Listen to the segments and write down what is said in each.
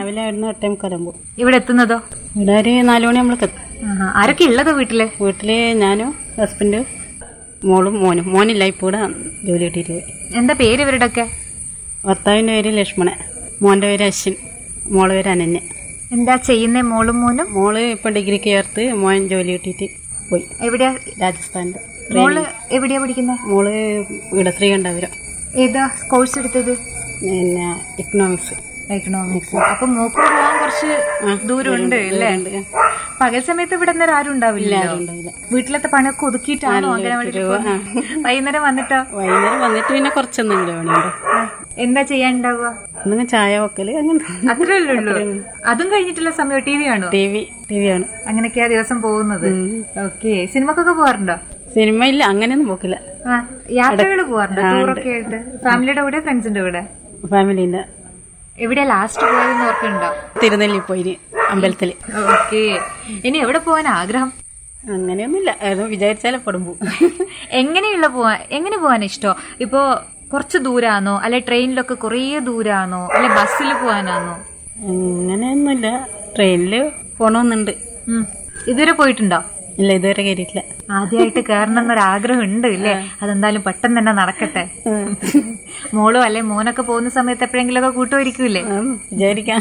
രാവിലെ ആയിരുന്നു എട്ടേ മുക്കാലാകുമ്പോൾ ഇവിടെ എത്തുന്നതോ ഇവിടെ ഒരു നാല് മണി നമ്മളൊക്കെ എത്തും ആഹാ. ആരൊക്കെ ഉള്ളത് വീട്ടില് വീട്ടിൽ ഞാനും ഹസ്ബൻഡ് മോളും മോനും മോനില്ല ഇപ്പോൾ ഇവിടെ ജോലി കിട്ടിയിട്ട് പോയി എന്താ പേര് ഇവരുടെയൊക്കെ ഭർത്താവിൻ്റെ പേര് ലക്ഷ്മണൻ മോൻ്റെ പേര് അശ്വിൻ മോളെ പേര് അനന്യ എന്താ ചെയ്യുന്നേ മോളും മോനും മോള് ഇപ്പം ഡിഗ്രിക്ക് ചേർത്ത് മോൻ ജോലി കിട്ടിയിട്ട് പോയി എവിടെയാ രാജസ്ഥാനിൽ മോള് എവിടെയാ പഠിക്കുന്നത് മോള് ഇവിടെ ശ്രീകണ്ഠപുരം ഏതാ കോഴ്സ് എടുത്തത് പിന്നെ ഇക്കണോമിക്സ് എക്കണോമിക്സ് അപ്പൊ മോക്ക് പോകാൻ കുറച്ച് ദൂരമുണ്ട് അല്ലേ പകൽ സമയത്ത് ഇവിടെ നേരം ആരും ഉണ്ടാവില്ല ഉണ്ടാവില്ല വീട്ടിലത്തെ പണിയൊക്കെ ഒതുക്കിയിട്ടാണോ അംഗനവാടി വൈകുന്നേരം വന്നിട്ടോ വൈകുന്നേരം വന്നിട്ട് പിന്നെ കുറച്ചൊന്നെങ്കിലും പണിയുണ്ട് ആ. എന്താ ചെയ്യാനുണ്ടാവുക ഒന്നെങ്കിൽ ചായ വെക്കല് അങ്ങനെ അത്രയല്ലേ ഉള്ളൂ അതും കഴിഞ്ഞിട്ടുള്ള സമയം ടി വി ആണോ ടി വി ടി വി ആണ് അങ്ങനെയൊക്കെയാ ദിവസം പോകുന്നത് ഓക്കെ സിനിമക്കൊക്കെ പോവാറുണ്ടോ സിനിമ ഇല്ല അങ്ങനെയൊന്നും പോക്കില്ല ആ യാത്രകൾ പോവാറുണ്ടോ ടൂറൊക്കെ ആയിട്ട് ഫാമിലിയുടെ കൂടെ ഫ്രണ്ട്സിന്റെ കൂടെ ഫാമിലിന്റെ എവിടെയാ ലാസ്റ്റ് പോയതെന്ന് ഓർക്കുന്നുണ്ടോ തിരുനെല്ലി പോയി അമ്പലത്തില് ഓക്കെ ഇനി എവിടെ പോവാൻ ആഗ്രഹം അങ്ങനെയൊന്നുമില്ല ഏതോ വിചാരിച്ചാലേ പെടുമ്പോ എങ്ങനെയുള്ള പോവാൻ എങ്ങനെ പോവാൻ ഇഷ്ടോ ഇപ്പോ കുറച്ച് ദൂരാണോ അല്ലെ ട്രെയിനിലൊക്കെ കുറേ ദൂരാണോ അല്ലെ ബസ്സിൽ പോവാനാണോ അങ്ങനെയൊന്നുമില്ല ട്രെയിനില് പോണമെന്നുണ്ട് ഉം. ഇതുവരെ പോയിട്ടുണ്ടോ ഇല്ല ഇതുവരെ കയറിയിട്ടില്ല ആദ്യമായിട്ട് കയറണം എന്നൊരാഗ്രഹം ഉണ്ട് ഇല്ലേ അതെന്തായാലും പെട്ടെന്ന് തന്നെ നടക്കട്ടെ മോളും അല്ലെ മോനൊക്കെ പോകുന്ന സമയത്ത് എപ്പോഴെങ്കിലും ഒക്കെ കൂട്ടുമായിരിക്കൂലേ ആ, വിചാരിക്കാം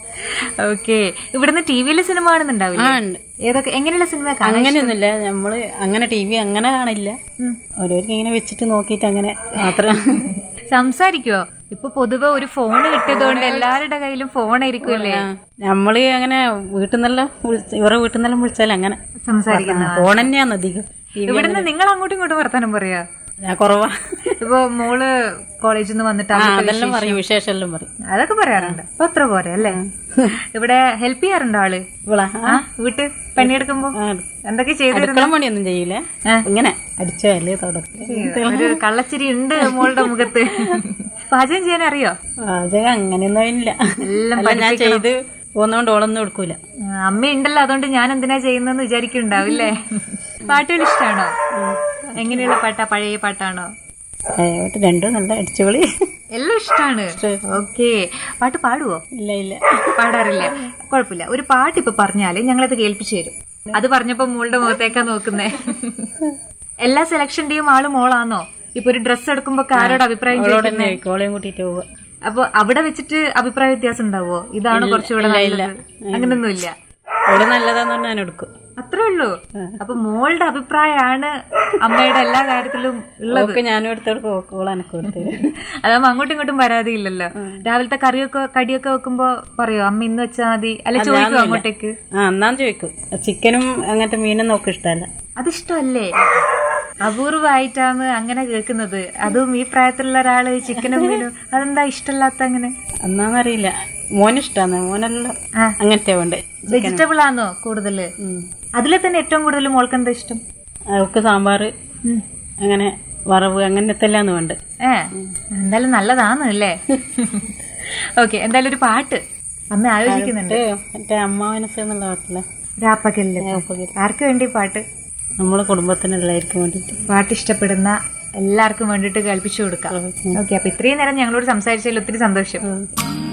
ഓക്കെ ഇവിടുന്ന് ടി വിയിലെ സിനിമ കാണുന്നുണ്ടാവില്ലേ ആ ഉണ്ട് ഏതൊക്കെ എങ്ങനെയുള്ള സിനിമ കാണാൻ അങ്ങനെയൊന്നുമില്ല നമ്മള് അങ്ങനെ ടി വി അങ്ങനെ കാണില്ല ഉം. ഓരോർക്ക് ഇങ്ങനെ വെച്ചിട്ട് നോക്കിയിട്ട് അങ്ങനെ മാത്രം സംസാരിക്കുവോ ഇപ്പൊ പൊതുവെ ഒരു ഫോൺ കിട്ടിയതുകൊണ്ട് എല്ലാവരുടെ കയ്യിലും ഫോൺ ആയിരിക്കുമല്ലേ ആ, നമ്മള് അങ്ങനെ വീട്ടിൽ നിന്നെല്ലാം വിളിച്ച് ഇവരെ വീട്ടിൽ നിന്നെല്ലാം വിളിച്ചാൽ അങ്ങനെ സംസാരിക്കുന്ന ഫോൺ തന്നെയാണ് അധികം ഇവിടുന്ന് നിങ്ങൾ അങ്ങോട്ടും ഇങ്ങോട്ടും വർത്താനം പറയാ ഞാൻ കുറവാ ഇപ്പൊ മോള് കോളേജിൽ നിന്ന് വന്നിട്ട് ആ, അവിടുത്തെ അതെല്ലാം പറയും വിശേഷം എല്ലാം പറയും അതൊക്കെ പറയാറുണ്ട് അപ്പൊ അത്ര പോരെ അല്ലേ ഇവിടെ ഹെൽപ്പ് ചെയ്യാറുണ്ടോ ആള് ഇവളാ ആ വീട്ട് പണിയെടുക്കുമ്പോ ആ, എന്തൊക്കെ ചെയ്തു അടുക്കള പണിയൊന്നും ചെയ്യില്ല ആ. ഇങ്ങനെ അടിച്ചോ അല്ലേ തുടക്കം ഒരു കള്ളച്ചിരി ഉണ്ട് മോളുടെ മുഖത്ത് പാചകം ചെയ്യാൻ അറിയോ പാചകം അങ്ങനെയൊന്നും ഇല്ല എല്ലാം അല്ല ഞാൻ ചെയ്ത് പോകുന്നോണ്ട് ഓളൊന്നും എടുക്കൂല ആ, അമ്മ ഉണ്ടല്ലോ അതുകൊണ്ട് ഞാൻ എന്തിനാ ചെയ്യുന്നെന്ന് വിചാരിക്കുന്നുണ്ടാവില്ലേ പാട്ടുകൾ ഇഷ്ടാണോ എങ്ങനെയുള്ള പാട്ടാ പഴയ പാട്ടാണോ ഏട്ട് രണ്ടും നല്ല അടിച്ചുപൊളി എല്ലാം ഇഷ്ടാണ് ഓക്കെ പാട്ട് പാടുവോ ഇല്ല ഇല്ല പാടാറില്ല കുഴപ്പമില്ല ഒരു പാട്ട് ഇപ്പൊ പറഞ്ഞാല് ഞങ്ങളത് കേൾപ്പിച്ചു തരും അത് പറഞ്ഞപ്പോ മോളുടെ മുഖത്തേക്കാ നോക്കുന്നേ എല്ലാ സെലക്ഷന്റെയും ആള് മോളാണോ ഇപ്പൊ ഒരു ഡ്രസ്സ് എടുക്കുമ്പോ ആരോട് അഭിപ്രായം അവളോട് ചോദിക്കുന്നത് തന്നെ ആയിരിക്കും, ഓളെയും കൂട്ടിയിട്ട് പോവുക അപ്പൊ അവിടെ വെച്ചിട്ട് അഭിപ്രായ വ്യത്യാസം ഉണ്ടാവോ ഇതാണ് കുറച്ചുകൂടെ നല്ലത് അങ്ങനൊന്നുമില്ല ഓള് നല്ലതാന്ന് പറഞ്ഞാൽ ഞാൻ എടുക്കും അത്രേ ഉള്ളൂ അപ്പൊ മോളുടെ അഭിപ്രായമാണ് അമ്മയുടെ എല്ലാ കാര്യത്തിലും ഉള്ളത് ഓക്കെ ഞാനും എടുത്തെടുക്കും ഓക്ക് ഓൾ എനക്ക് കൊടുത്തു അതാവുമ്പോ അങ്ങോട്ടും ഇങ്ങോട്ടും പരാതിയില്ലല്ലോ രാവിലത്തെ കറിയൊക്കെ കടിയൊക്കെ വെക്കുമ്പോ പറയോ അമ്മ ഇന്ന് വെച്ചാ മതി അല്ലെ ചോദിക്കോ അങ്ങോട്ടേക്ക് ആ എന്നാന്ന് ചോദിക്കും ചിക്കനും അങ്ങനത്തെ മീനും നോക്കും ഇഷ്ടമല്ല അതിഷ്ടമല്ലേ അപൂർവമായിട്ടാണ് അങ്ങനെ കേൾക്കുന്നത് അതും ഈ പ്രായത്തിലുള്ള ഒരാള് ചിക്കനും മീനും അതെന്താ ഇഷ്ടമല്ലാത്ത അങ്ങനെ എന്നാന്നറിയില്ല മോനിഷ്ടാന്ന് മോനെല്ലാം ആ. അങ്ങനത്തെ വേണ്ടേ വെജിറ്റബിൾ ആണോ കൂടുതല് ഉം. അതിലെ തന്നെ ഏറ്റവും കൂടുതൽ മോൾക്ക് എന്താ ഇഷ്ടം അവൾക്ക് സാമ്പാറ് അങ്ങനെ വറവ് അങ്ങനത്തെ എല്ലാം വേണ്ട ഏ എന്തായാലും നല്ലതാണ് അല്ലേ ഓക്കെ എന്തായാലും ഒരു പാട്ട് അമ്മ ആലോചിക്കുന്നുണ്ട് മറ്റേ അമ്മ മനസ്സ് എന്നുള്ള പാട്ടില്ല രാപ്പകലില് ആർക്ക് വേണ്ടി പാട്ട് നമ്മളെ കുടുംബത്തിനുള്ളവർക്ക് വേണ്ടിയിട്ട് പാട്ട് ഇഷ്ടപ്പെടുന്ന എല്ലാവർക്കും വേണ്ടിയിട്ട് കേൾപ്പിച്ചു കൊടുക്കാം ഓക്കെ അപ്പൊ ഇത്രയും നേരം ഞങ്ങളോട് സംസാരിച്ചതിൽ ഒത്തിരി സന്തോഷം